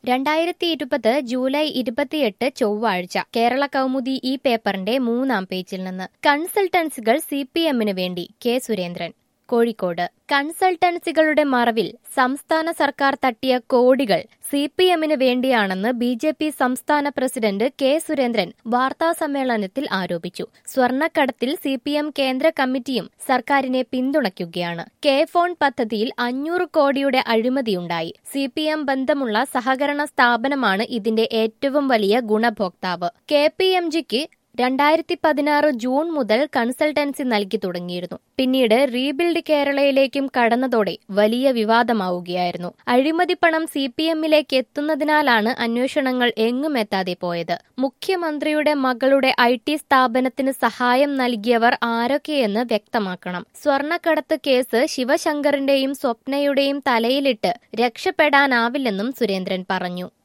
രണ്ടായിരത്തി ഇരുപത് ജൂലൈ ഇരുപത്തിയെട്ട് ചൊവ്വാഴ്ച കേരള കൗമുദി ഈ പേപ്പറിന്റെ മൂന്നാം പേജിൽ നിന്ന് കൺസൾട്ടൻസികൾ സി പി എമ്മിന് വേണ്ടി കെ സുരേന്ദ്രൻ കോഴിക്കോട് കൺസൾട്ടൻസികളുടെ മറവിൽ സംസ്ഥാന സർക്കാർ തട്ടിയ കോടികൾ സി പി എമ്മിന് വേണ്ടിയാണെന്ന് ബി ജെ പി സംസ്ഥാന പ്രസിഡന്റ് കെ സുരേന്ദ്രൻ വാർത്താസമ്മേളനത്തിൽ ആരോപിച്ചു സ്വർണ്ണക്കടത്തിൽ സി പി എം കേന്ദ്ര കമ്മിറ്റിയും സർക്കാരിനെ പിന്തുണയ്ക്കുകയാണ് കെ ഫോൺ പദ്ധതിയിൽ അഞ്ഞൂറ് കോടിയുടെ അഴിമതിയുണ്ടായി സി പി എം ബന്ധമുള്ള സഹകരണ സ്ഥാപനമാണ് ഇതിന്റെ ഏറ്റവും വലിയ ഗുണഭോക്താവ് കെ പി എം ജിക്ക് രണ്ടായിരത്തി പതിനാറ് ജൂൺ മുതൽ കൺസൾട്ടൻസി നൽകി തുടങ്ങിയിരുന്നു പിന്നീട് റീബിൽഡ് കേരളയിലേക്കും കടന്നതോടെ വലിയ വിവാദമാവുകയായിരുന്നു അഴിമതി പണം സി പി എമ്മിലേക്ക് എത്തുന്നതിനാലാണ് അന്വേഷണങ്ങൾ എങ്ങും എത്താതെ പോയത് മുഖ്യമന്ത്രിയുടെ മകളുടെ ഐ ടി സ്ഥാപനത്തിന് സഹായം നൽകിയവർ ആരൊക്കെയെന്ന് വ്യക്തമാക്കണം സ്വർണ്ണക്കടത്ത് കേസ് ശിവശങ്കറിന്റെയും സ്വപ്നയുടെയും തലയിലിട്ട് രക്ഷപ്പെടാനാവില്ലെന്നും സുരേന്ദ്രൻ പറഞ്ഞു